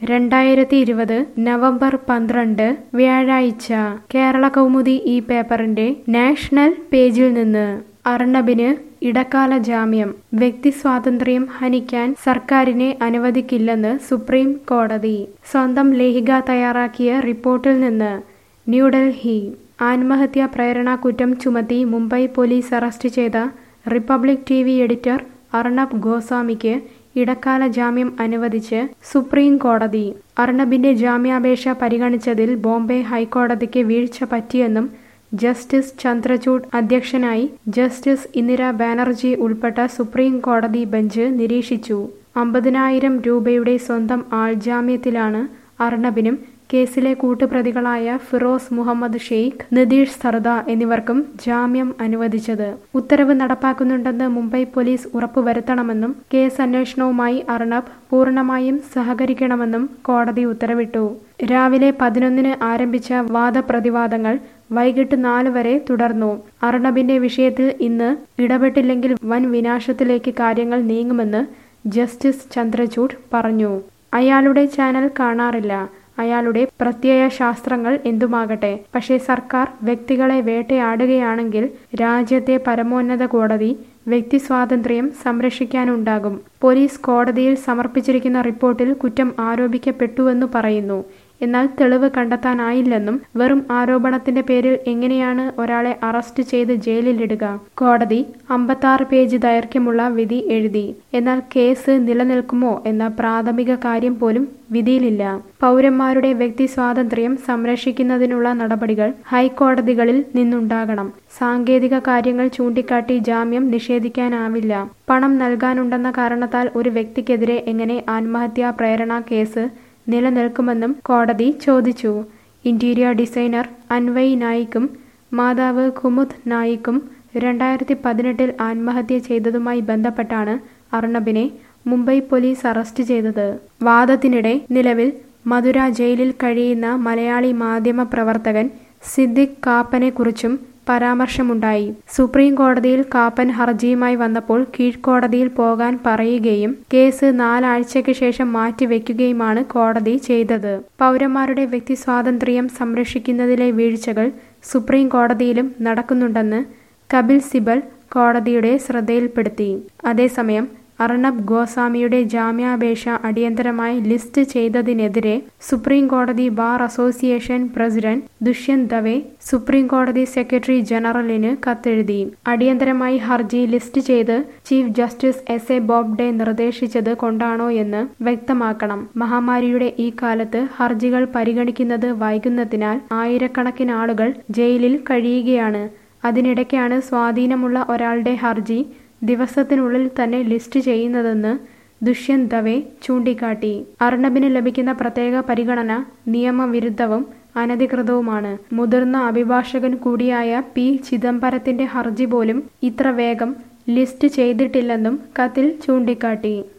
രണ്ടായിരത്തി ഇരുപത് നവംബർ പന്ത്രണ്ട് വ്യാഴാഴ്ച കേരള കൗമുദി ഈ പേപ്പറിന്റെ നാഷണൽ പേജിൽ നിന്ന് അർണബിന് ഇടക്കാല ജാമ്യം വ്യക്തി സ്വാതന്ത്ര്യം ഹനിക്കാൻ സർക്കാരിനെ അനുവദിക്കില്ലെന്ന് സുപ്രീം കോടതി സ്വന്തം ലേഖിക തയ്യാറാക്കിയ റിപ്പോർട്ടിൽ നിന്ന് ന്യൂഡൽഹി ആത്മഹത്യാ പ്രേരണ കുറ്റം ചുമത്തി മുംബൈ പോലീസ് അറസ്റ്റ് ചെയ്ത Republic T V editor Arnab ഗോസ്വാമിക്ക് ഇടക്കാല ജാമ്യം അനുവദിച്ച് സുപ്രീം കോടതി അർണബിന്റെ ജാമ്യാപേക്ഷ പരിഗണിച്ചതിൽ ബോംബെ ഹൈക്കോടതിക്ക് വീഴ്ച പറ്റിയെന്നും ജസ്റ്റിസ് ചന്ദ്രചൂഡ് അധ്യക്ഷനായി ജസ്റ്റിസ് ഇന്ദിര ബാനർജി ഉൾപ്പെട്ട സുപ്രീം കോടതി ബെഞ്ച് നിരീക്ഷിച്ചു അമ്പതിനായിരം രൂപയുടെ സ്വന്തം ആൾജാമ്യത്തിലാണ് അർണബിനും കേസിലെ കൂട്ടുപ്രതികളായ ഫിറോസ് മുഹമ്മദ് ഷെയ്ഖ് നിതീഷ് സർദ എന്നിവർക്കും ജാമ്യം അനുവദിച്ചത് ഉത്തരവ് നടപ്പാക്കുന്നുണ്ടെന്ന് മുംബൈ പോലീസ് ഉറപ്പുവരുത്തണമെന്നും കേസ് അന്വേഷണവുമായി അർണബ് പൂർണ്ണമായും സഹകരിക്കണമെന്നും കോടതി ഉത്തരവിട്ടു രാവിലെ പതിനൊന്നിന് ആരംഭിച്ച വാദപ്രതിവാദങ്ങൾ വൈകിട്ട് നാല് വരെ തുടർന്നു അർണബിന്റെ വിഷയത്തിൽ ഇന്ന് ഇടപെട്ടില്ലെങ്കിൽ വൻ വിനാശത്തിലേക്ക് കാര്യങ്ങൾ നീങ്ങുമെന്ന് ജസ്റ്റിസ് ചന്ദ്രചൂഡ് പറഞ്ഞു അയാളുടെ ചാനൽ കാണാറില്ല അയാളുടെ പ്രത്യയ ശാസ്ത്രങ്ങൾ എന്തുമാകട്ടെ പക്ഷേ സർക്കാർ വ്യക്തികളെ വേട്ടയാടുകയാണെങ്കിൽ രാജ്യത്തെ പരമോന്നത കോടതി വ്യക്തി സ്വാതന്ത്ര്യം സംരക്ഷിക്കാനുണ്ടാകും പോലീസ് കോടതിയിൽ സമർപ്പിച്ചിരിക്കുന്ന റിപ്പോർട്ടിൽ കുറ്റം ആരോപിക്കപ്പെട്ടുവെന്നു പറയുന്നു എന്നാൽ തെളിവ് കണ്ടെത്താനായില്ലെന്നും വെറും ആരോപണത്തിന്റെ പേരിൽ എങ്ങനെയാണ് ഒരാളെ അറസ്റ്റ് ചെയ്ത് ജയിലിലിടുക കോടതി അമ്പത്താറ് പേജ് ദൈർഘ്യമുള്ള വിധി എഴുതി എന്നാൽ കേസ് നിലനിൽക്കുമോ എന്ന പ്രാഥമിക കാര്യം പോലും വിധിയിലില്ല പൗരന്മാരുടെ വ്യക്തി സ്വാതന്ത്ര്യം സംരക്ഷിക്കുന്നതിനുള്ള നടപടികൾ ഹൈക്കോടതികളിൽ നിന്നുണ്ടാകണം സാങ്കേതിക കാര്യങ്ങൾ ചൂണ്ടിക്കാട്ടി ജാമ്യം നിഷേധിക്കാനാവില്ല പണം നൽകാനുണ്ടെന്ന കാരണത്താൽ ഒരു വ്യക്തിക്കെതിരെ എങ്ങനെ ആത്മഹത്യാ പ്രേരണ കേസ് നിലനിൽക്കുമെന്നും കോടതി ചോദിച്ചു ഇന്റീരിയർ ഡിസൈനർ അൻവയ് നായിക്കും മാതാവ് കുമുദ് നായിക്കും രണ്ടായിരത്തി പതിനെട്ടിൽ ആത്മഹത്യ ചെയ്തതുമായി ബന്ധപ്പെട്ടാണ് അർണബിനെ മുംബൈ പോലീസ് അറസ്റ്റ് ചെയ്തത് വാദത്തിനിടെ നിലവിൽ മധുര ജയിലിൽ കഴിയുന്ന മലയാളി മാധ്യമ പ്രവർത്തകൻ സിദ്ദിഖ് കാപ്പനെക്കുറിച്ചും പരാമർശമുണ്ടായി സുപ്രീം കോടതിയിൽ കാപ്പൻ ഹർജിയുമായി വന്നപ്പോൾ കീഴ്ക്കോടതിയിൽ പോകാൻ പറയുകയും കേസ് നാലാഴ്ചയ്ക്ക് ശേഷം മാറ്റിവെക്കുകയുമാണ് കോടതി ചെയ്തത് പൗരന്മാരുടെ വ്യക്തി സ്വാതന്ത്ര്യം സംരക്ഷിക്കുന്നതിലെ വീഴ്ചകൾ സുപ്രീം കോടതിയിലും നടക്കുന്നുണ്ടെന്ന് കപിൽ സിബൽ കോടതിയുടെ ശ്രദ്ധയിൽപ്പെടുത്തി അതേസമയം അർണബ് ഗോസ്വാമിയുടെ ജാമ്യാപേക്ഷ അടിയന്തരമായി ലിസ്റ്റ് ചെയ്തതിനെതിരെ സുപ്രീം കോടതി bar association president Dushyant Dave supreme കോടതി സെക്രട്ടറി ജനറലിന് കത്തെഴുതി അടിയന്തരമായി ഹർജി ലിസ്റ്റ് ചെയ്ത് chief justice S A Bobde നിർദ്ദേശിച്ചത് കൊണ്ടാണോ എന്ന് വ്യക്തമാക്കണം മഹാമാരിയുടെ ഈ കാലത്ത് ഹർജികൾ പരിഗണിക്കുന്നത് വൈകുന്നതിനാൽ ആയിരക്കണക്കിന് ആളുകൾ ജയിലിൽ കഴിയുകയാണ് അതിനിടയ്ക്കാണ് സ്വാധീനമുള്ള ഒരാളുടെ ഹർജി ദിവസത്തിനുള്ളിൽ തന്നെ ലിസ്റ്റ് ചെയ്യുന്നതെന്ന് ദുഷ്യന്ത് ദവെ ചൂണ്ടിക്കാട്ടി അർണബിന് ലഭിക്കുന്ന പ്രത്യേക പരിഗണന നിയമവിരുദ്ധവും അനധികൃതവുമാണ് മുതിർന്ന അഭിഭാഷകൻ കൂടിയായ പി ചിദംബരത്തിന്റെ ഹർജി പോലും ഇത്ര വേഗം ലിസ്റ്റ് ചെയ്തിട്ടില്ലെന്നും കത്തിൽ ചൂണ്ടിക്കാട്ടി